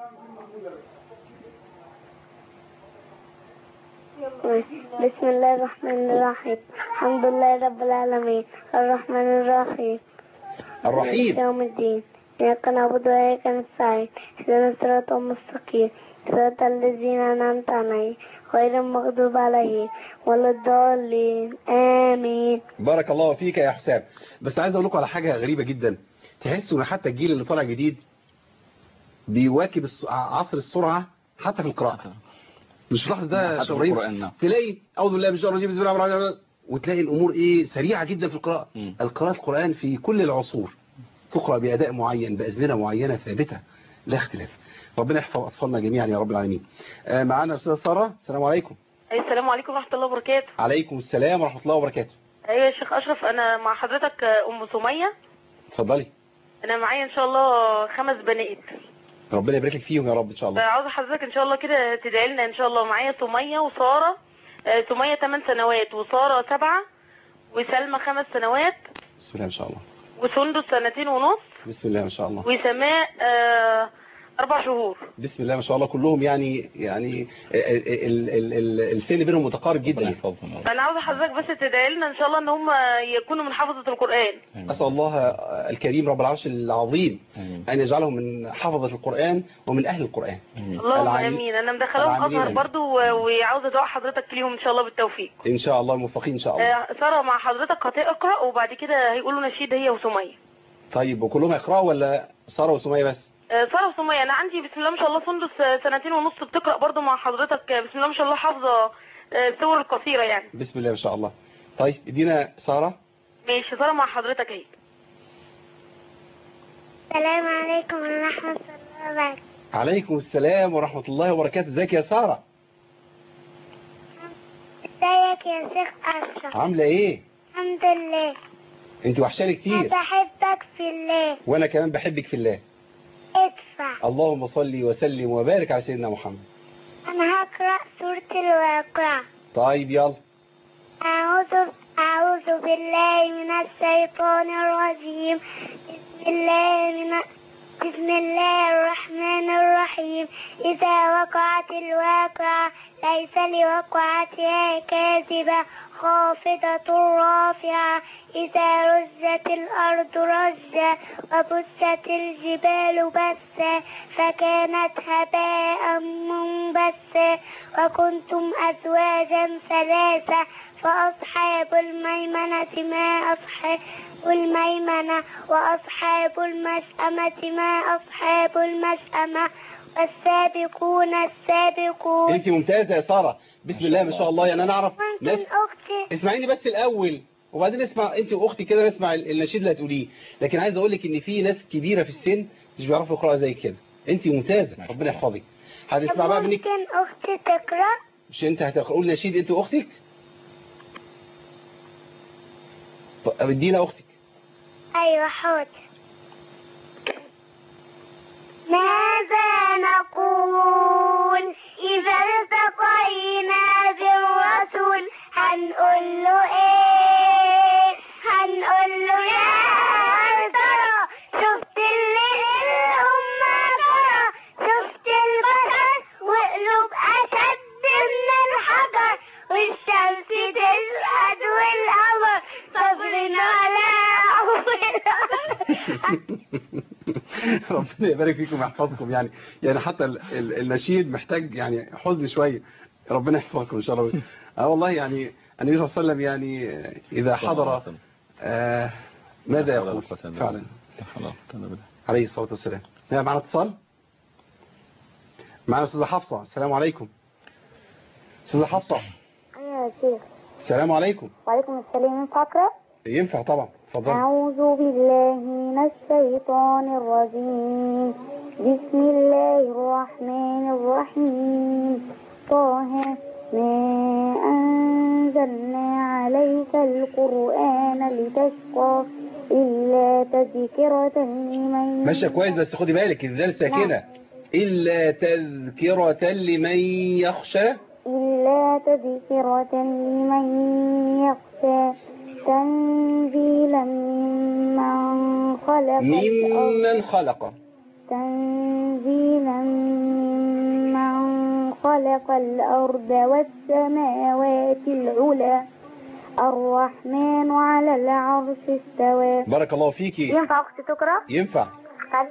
بسم الله الرحمن الرحيم الحمد لله رب العالمين الرحمن الرحيم مالك الرحيم يوم الدين إياك نعبد وإياك نستعين اهدنا الصراط المستقيم صراط الذين أنعمت عليهم غير المغضوب عليهم ولا الضالين آمين بارك الله فيك يا حسام بس عايز اقول لكم على حاجة غريبة جدا تحسوا ان حتى الجيل اللي طالع جديد بيواكب الس- عصر السرعة حتى في القراءة مش ملاحظ ده حتى في شيء غريب القرآن، نعم. تلاقي اعوذ بالله من الشيطان الرجيم بسم الله الرحمن الرحيم وتلاقي الامور ايه سريعة جدا في القراءة مم. القراءة القرآن في كل العصور تقرأ بأداء معين بأزمنة معينة ثابتة لا اختلاف ربنا يحفظ أطفالنا جميعا يا رب العالمين آه، معانا أستاذة سارة السلام عليكم السلام عليكم ورحمة الله وبركاته عليكم السلام ورحمة الله وبركاته ايوه يا شيخ اشرف انا مع حضرتك آه، ام سمية اتفضلي انا معايا ان شاء الله خمس بنات ربنا يبارك لك فيهم يا رب إن شاء الله عاوزة حضرتك ان شاء الله كده تدعي لنا ان شاء الله معايا سمية وسارة آه، سمية 8 سنوات وسارة سبعة وسلمى خمس سنوات بسم الله ما شاء الله وسندس سنتين ونص بسم الله ما شاء الله وسماء آه، اربع شهور بسم الله ما شاء الله كلهم يعني يعني ال- ال- ال- ال- السن بينهم متقارب جدا يعني. انا عاوزه حضرتك بس تدعي لنا ان شاء الله ان هم يكونوا من حفظه القران أسأل الله الكريم رب العرش العظيم أن يجعلهم من حفظة القرآن ومن أهل القرآن اللهم العامل- امين انا مدخلاهم العاملين ازهر آمين. برضو و- وعاوزه دعاء حضرتك ليهم ان شاء الله بالتوفيق إن شاء الله موفقين إن شاء الله آه، ساره مع حضرتك هتقرا وبعد كده هيقولوا نشيد هي وسميه طيب وكلهم هيقرأوا ولا سارة وسمية بس آه، ساره وسميه انا عندي بسم الله ما شاء الله سندس آه، سنتين ونص بتقرا برضو مع حضرتك آه، بسم الله ما شاء الله حافظه آه، السور القصيره يعني بسم الله ما شاء الله طيب ادينا سارة ماشي ساره مع حضرتك اهي السلام عليكم ورحمة الله وبركاته عليكم السلام ورحمة الله وبركاته ازيك يا سارة ازيك يا شيخ أشرف عاملة ايه الحمد لله انت وحشاني كتير بحبك في الله وانا كمان بحبك في الله ادفع اللهم صل وسلم وبارك على سيدنا محمد أنا هقرأ سورة الواقعة طيب يلا أعوذ أعوذ بالله من الشيطان الرجيم بسم الله من بسم الله الرحمن الرحيم إذا وقعت الواقعة ليس لوقعتها كاذبة خافضة رافعة إذا رجت الأرض رجا وبست الجبال بسا فكانت هباء منبثا وكنتم أزواجا ثلاثة فأصحاب الميمنة ما أصحاب الميمنة وأصحاب المشأمة ما أصحاب المشأمة والسابقون السابقون انت ممتازة يا سارة بسم الله ما شاء الله يعني انا اعرف ممكن ناس أختي اسمعيني بس الاول وبعدين اسمع انت واختي كده نسمع النشيد اللي هتقوليه لكن عايز اقول لك ان في ناس كبيره في السن مش بيعرفوا يقراوا زي كده انت ممتازه ربنا يحفظك هتسمع بقى منك ممكن أختي تقرأ مش انت هتقول نشيد انت واختك طب ادينا اختك أيوة حاضر ماذا نقول إذا التقينا بالرسول هنقول له إيه هنقول له يا هل ترى شفت اللي الأمة ترى شفت البشر وقلوب أشد من الحجر والشمس تشهد والقمر صبرنا على ربنا يبارك فيكم ويحفظكم يعني يعني حتى ال- ال- النشيد محتاج يعني حزن شويه ربنا يحفظكم ان شاء الله اه والله يعني النبي صلى الله عليه وسلم يعني اذا حضر آه ماذا يقول فعلا عليه الصلاه والسلام نعم معنا اتصال معنا استاذه حفصه السلام عليكم استاذه حفصه أيوة يا شيخ السلام عليكم وعليكم السلام ينفع أقرأ؟ ينفع طبعا اتفضل أعوذ بالله من الشيطان الرجيم بسم الله الرحمن الرحيم طه ما أنزلنا عليك القرآن لتشقى إلا تذكرة لمن ماشيه كويس بس خدي بالك الذال ساكنه الا تذكره لمن يخشى إلا تذكرة لمن يخشى تنزيلا ممن خلق الأرض ممن خلق تنزيلا ممن خلق الأرض والسماوات العلى الرحمن على العرش استوى بارك الله فيكي ينفع أختي تقرأ؟ ينفع تعالي.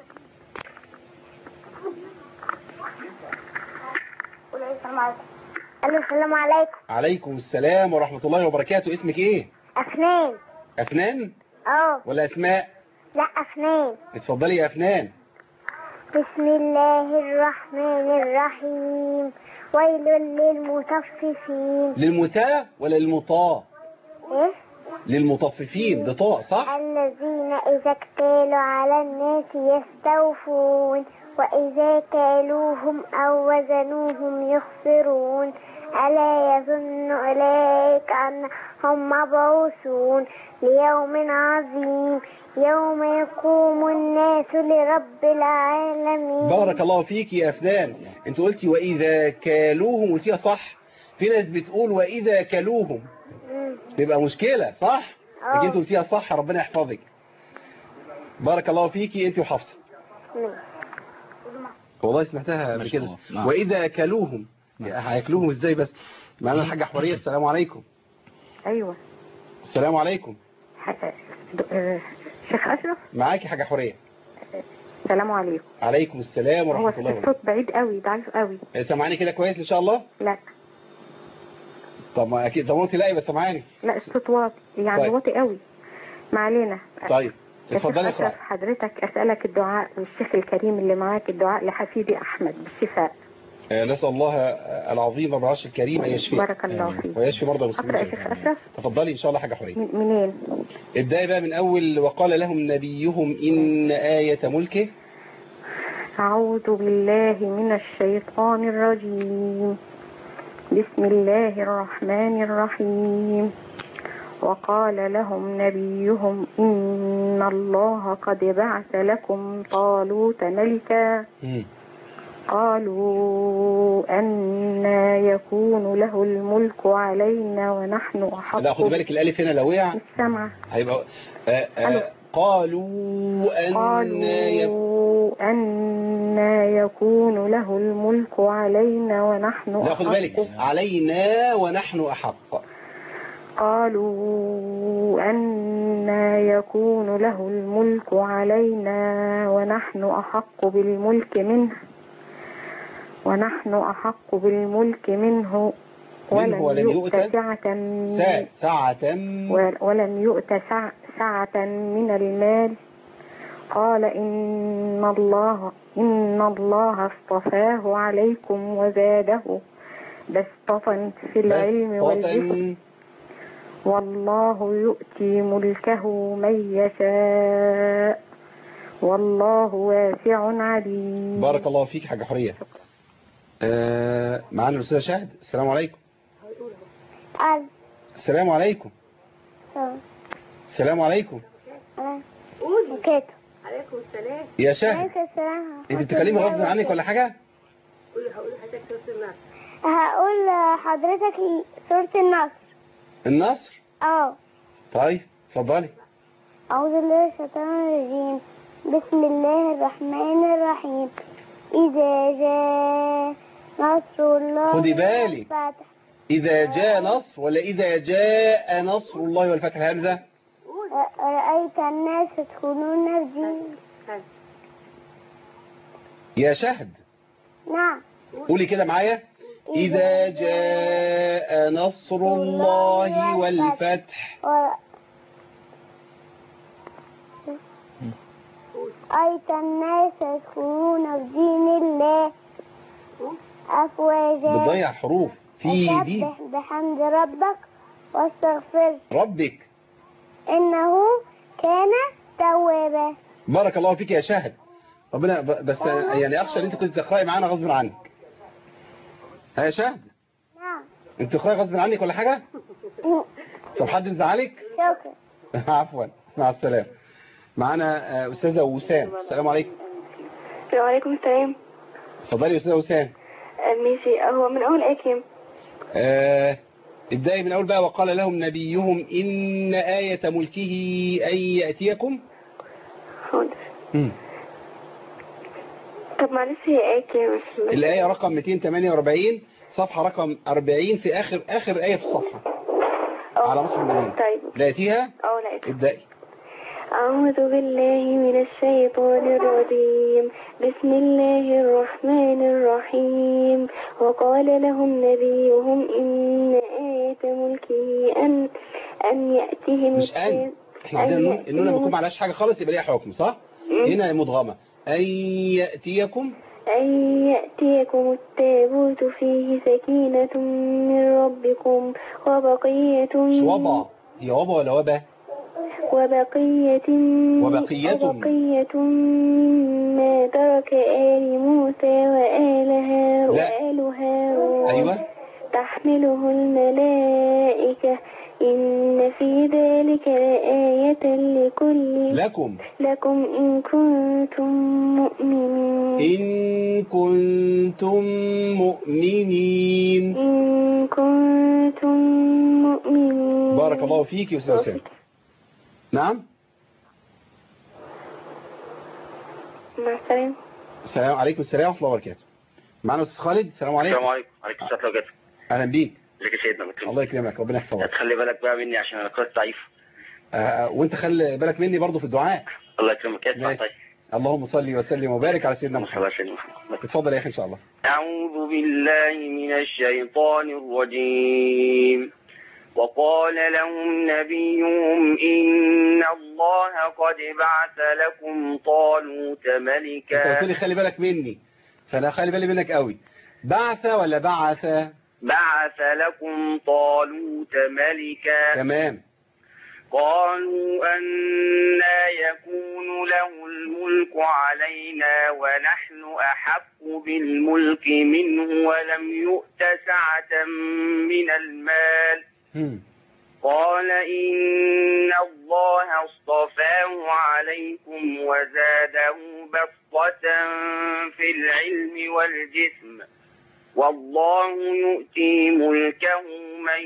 قولي السلام عليكم ألو السلام عليكم عليكم السلام ورحمة الله وبركاته اسمك ايه أفنان افنان اه ولا اسماء لا أفنان اتفضلي يا افنان بسم الله الرحمن الرحيم ويل للمطففين للمتاة ولا للمطاة إيه؟ للمطففين ده طاء صح الذين إذا اكتالوا على الناس يستوفون وإذا كالوهم أو وزنوهم يخسرون ألا يظن أولئك أنهم مبعوثون ليوم عظيم يوم يقوم الناس لرب العالمين بارك الله فيك يا افنان انت قلتي واذا كالوهم قلتيها صح في ناس بتقول واذا كالوهم مم. تبقى مشكلة صح آه. لكن انت قلتيها صح ربنا يحفظك بارك الله فيكي انت وحفصة مم. والله سمعتها قبل شاء كده الله. نعم. واذا اكلوهم هياكلوهم ازاي بس معانا الحاجه حوريه السلام عليكم ايوه السلام عليكم ح- د- آه، شيخ اشرف معاكي حاجه حوريه السلام عليكم عليكم السلام هو ورحمه الله وبركاته الصوت بعيد قوي ضعيف قوي سامعاني كده كويس ان شاء الله لا طب ما اكيد طب ما قلت لا بس سامعاني لا الصوت واطي يعني طيب. واطي قوي ما علينا طيب يا شيخ اتفضلي أشرف اقرأي حضرتك أسألك الدعاء والشيخ الكريم اللي معاك الدعاء لحفيدي أحمد بالشفاء آه، نسأل الله آه، العظيم رب العرش الكريم أن يشفيه بارك الله فيك ويشفي مرضى المسلمين أقرأ يا شيخ أشرف تفضلي إن شاء الله حاجة حورية من- منين ابدأي بقى من أول وقال لهم نبيهم إن آية ملكه أعوذ بالله من الشيطان الرجيم بسم الله الرحمن الرحيم وقال لهم نبيهم إن الله قد بعث لكم طالوت ملكا مم. قالوا أنا يكون له الملك علينا ونحن أحق لا خد بالك الألف هنا لو وقع بالسمع هيبقى آه، آه، قالوا أن يب... قالوا أنا يكون له الملك علينا ونحن لا خد بالك أحق علينا ونحن أحق قالوا أنا يكون له الملك علينا ونحن أحق بالملك منه ونحن أحق بالملك منه منه ولم يؤت يؤت سعة ساعة ساعة ول- ولم يؤت سع- سعة من المال قال إن الله إن الله اصطفاه عليكم وزاده بسطة في العلم والجسم بسطة والله يؤتي ملكه من يشاء والله واسع عليم بارك الله فيك حاجة حورية آه، معانا الأستاذ شاهد السلام عليكم قال السلام عليكم السلام عليكم كده يا شاهد عليك السلام انت بتتكلمي غصب عنك ولا حاجة هقول لحضرتك سورة النصر النصر اه طيب اتفضلي أعوذ بالله من الشيطان الرجيم بسم الله الرحمن الرحيم إذا جاء نصر الله خدي بالك. والفتح إذا جاء نصر ولا إذا جاء نصر الله والفتح الهمزة رأيت الناس يدخلون في دين يا شهد نعم قولي كده معايا إذا جاء نصر الله والفتح و- رأيت الناس يدخلون في دين الله أفواجا بتضيع الحروف في دي فسبح بحمد ربك واستغفر ربك إنه كان توابا بارك الله فيك يا شاهد ربنا ب- بس يعني أخشى أن أنت كنت تقرأي معانا غصب عنك ها يا شاهد نعم أنت تقرأي غصب عنك ولا حاجة طب حد مزعلك شكرا عفوا مع السلامة معانا آه، أستاذة وسام السلام عليكم وعليكم السلام اتفضلي يا أستاذة وسام ماشي هو من أول آية كام؟ آه، ابدأي من أول بقى وقال لهم نبيهم إن آية ملكه أن يأتيكم حاضر مم. طب معلش هي آية كام؟ الآية رقم 248 صفحة رقم 40 في آخر آخر آية في الصفحة أه. على مصر المدينة طيب لقيتيها اه لقيتها ابدأي أعوذ بالله من الشيطان الرجيم بسم الله الرحمن الرحيم وقال لهم نبيهم إن آية ملكه أن أن يأتهم مش أن التاب- احنا عندنا النون- يأتهم النون لما يكون معلهاش حاجة خالص يبقى ليها حكم صح؟ هنا مدغمة أن يأتيكم أن يأتيكم التابوت فيه سكينة من ربكم وبقية مش وضع هي وضع ولا وبا؟ وبقية وبقية. وبقية مما ترك آل موسى وآل هارون لا. وآل هارون أيوة تحمله الملائكة إن في ذلك لآية لكل لكم لكم إن كنتم مؤمنين إن كنتم مؤمنين إن كنتم مؤمنين بارك الله فيك يا أستاذ وسام نعم مع السلامة السلام عليكم السلام ورحمة الله وبركاته معنا أستاذ خالد السلام عليكم السلام عليكم عليكم السلام وبركاته أهلا بيك ازيك يا سيدنا مكرم الله يكرمك ربنا يحفظك تخلي بالك بقى مني عشان انا قرأت ضعيف آه، وانت خلي بالك مني برضو في الدعاء الله يكرمك اسمع ماشي. طيب اللهم صل وسلم وبارك على سيدنا الله محمد سيدنا محمد اتفضل يا اخي ان شاء الله أعوذ بالله من الشيطان الرجيم وقال لهم نبيهم إن الله قد بعث لكم طالوت انت ملكا قلت لي خلي بالك مني فانا خلي بالي منك قوي بعث ولا بعث بعث لكم طالوت ملكا تمام قالوا أنا يكون له الملك علينا ونحن أحق بالملك منه ولم يؤت سعة من المال هم. قال إن الله اصطفاه عليكم وزاده بسطة في العلم والجسم والله يؤتي ملكه من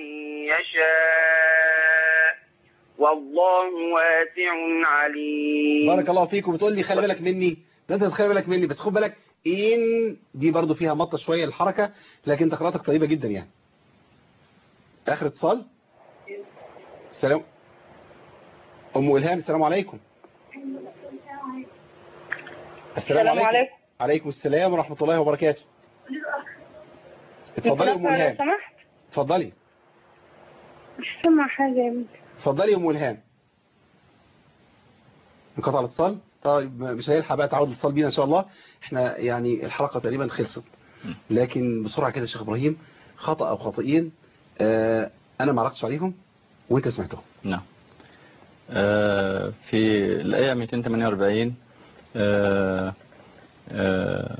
يشاء والله واسع عليم بارك الله فيك وبتقول لي خلي بالك مني ده انت تخلي بالك مني بس خد بالك ان دي برضو فيها مطه شويه الحركه لكن انت قراءتك طيبه جدا يعني اخر اتصال السلام ام الهام السلام عليكم السلام السلام عليكم عليكم. عليكم السلام ورحمه الله وبركاته اتفضلي يا ام لو الهام سمحت اتفضلي مش سامع حاجة يا بنتي اتفضلي يا ام الهام انقطع الاتصال طيب مش هيلحق بقى تعود الاتصال بينا ان شاء الله احنا يعني الحلقه تقريبا خلصت لكن بسرعه كده يا شيخ ابراهيم خطا او خطئين آه انا ما عرفتش عليهم وانت سمعتهم نعم آه، في الآية 248 آه، آه،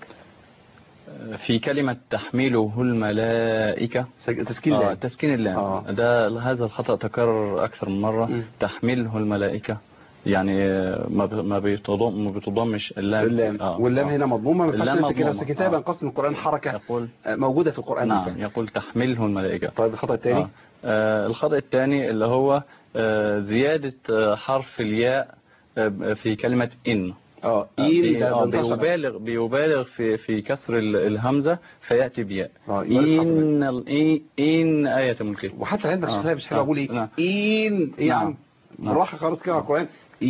في كلمة تحمله الملائكة تسكين آه اللام. تسكين اللام آه. ده هذا الخطأ تكرر أكثر من مرة مم. تحمله الملائكة يعني آه، ما ب- ما بيتضم ما بيتضمش اللام اللام آه، واللام آه. هنا مضمومه ما ينفعش اللام نمسك كده بس مضمومة. كتابه آه. نقسم القران حركه يقول آه، موجوده في القران نعم بالفعل. يقول تحمله الملائكة طيب الخطا الثاني آه. آه الخطأ الثاني اللي هو آه زيادة آه حرف الياء آه في كلمة إن اه آه، ان في- ده آه، ده انتشر. بيبالغ بيبالغ في في كسر ال- الهمزة فيأتي بياء اه يبالغ حرف إن ال- إن إن آية ملكه وحتى عندك آه. شكلها مش حلو آه. اقول ايه نعم. ان ايه يا نعم. عم نعم. بالراحه خالص كده على القران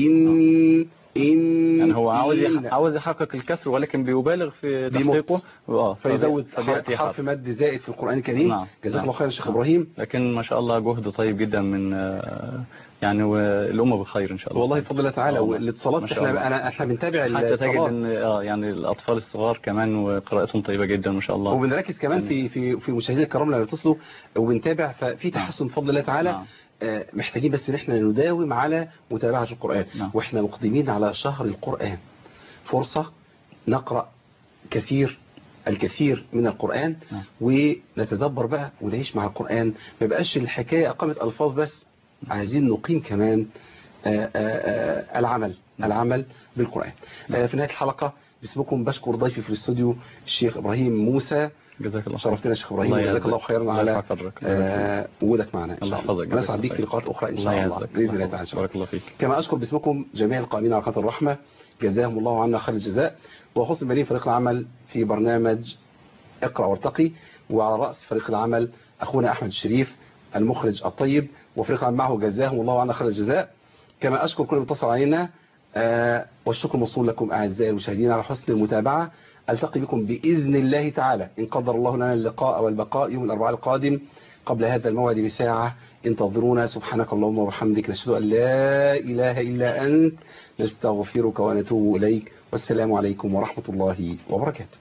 ان ان يعني هو عاوز إن. يح- عاوز يحقق الكسر ولكن بيبالغ في بيمط. تحقيقه اه فيزود فبي- فبيأتي حرف مد زائد في القرآن الكريم نعم. جزاك نعم. الله خير يا شيخ نعم. إبراهيم لكن ما شاء الله جهد طيب جدا من آه، يعني والأمة بخير إن شاء الله والله بفضل الله تعالى آه والله. والاتصالات ما شاء احنا الله. أنا احنا بنتابع حتى تجد الاتصالات ان اه يعني الاطفال الصغار كمان وقراءتهم طيبه جدا ما شاء الله وبنركز كمان في في في مشاهدين الكرام لما يتصلوا وبنتابع ففي تحسن بفضل الله تعالى نعم. آه، محتاجين بس ان احنا نداوم على متابعة القرآن نعم. واحنا مقدمين على شهر القرآن فرصة نقرأ كثير الكثير من القرآن نعم. ونتدبر بقى ونعيش مع القرآن ما بقاش الحكاية أقامة ألفاظ بس عايزين نقيم كمان آه، آه، آه، العمل العمل بالقرآن آه، في نهاية الحلقة باسمكم بشكر ضيفي في الاستوديو الشيخ إبراهيم موسى جزاك الله شرفتنا يا شيخ إبراهيم الله جزاك يعزك. الله خيرا الله على يرفع قدرك. آه، وجودك معنا إن الله شاء الله يحفظك. ونسعد بيك في لقاءات أخرى إن شاء الله الله يعزك. بإذن الله الله تعالى يحفظك. بارك الله فيك كما أشكر باسمكم جميع القائمين على قناة الرحمة جزاهم الله عنا خير الجزاء وخص بنين فريق العمل في برنامج اقرأ وارتقي وعلى رأس فريق العمل أخونا أحمد الشريف المخرج الطيب وفريق العمل معه جزاهم الله عنا خير الجزاء كما أشكر كل من اتصل علينا آه والشكر موصول لكم أعزائي المشاهدين على حسن المتابعة ألتقي بكم بإذن الله تعالى إن قدر الله لنا اللقاء والبقاء يوم الأربعاء القادم قبل هذا الموعد بساعة انتظرونا سبحانك اللهم وبحمدك نشهد أن لا إله إلا أنت نستغفرك ونتوب إليك والسلام عليكم ورحمة الله وبركاته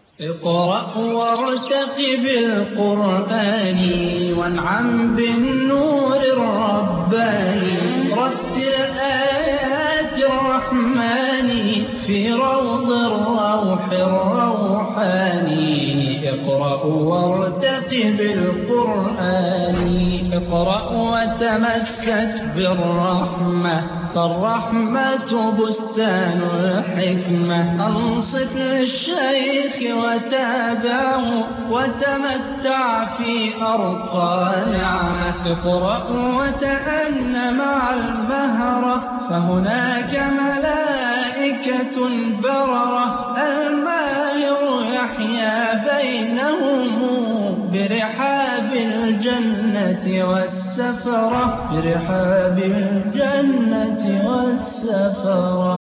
اقرأ وارتقب القرآن وانعم بالنور الرباني رتل آيات الرحمن في روض الروح الروحاني اقرأ وارتقب القرآن اقرأ وتمسك بالرحمة فالرحمة بستان الحكمة أنصت للشيخ وتابعه وتمتع في أرقى نعمة اقرأ وتأن مع المهرة فهناك ملائكة بررة الماهر يحيا بينهم برحاب الجنة والسفرة برحاب الجنة والسفرة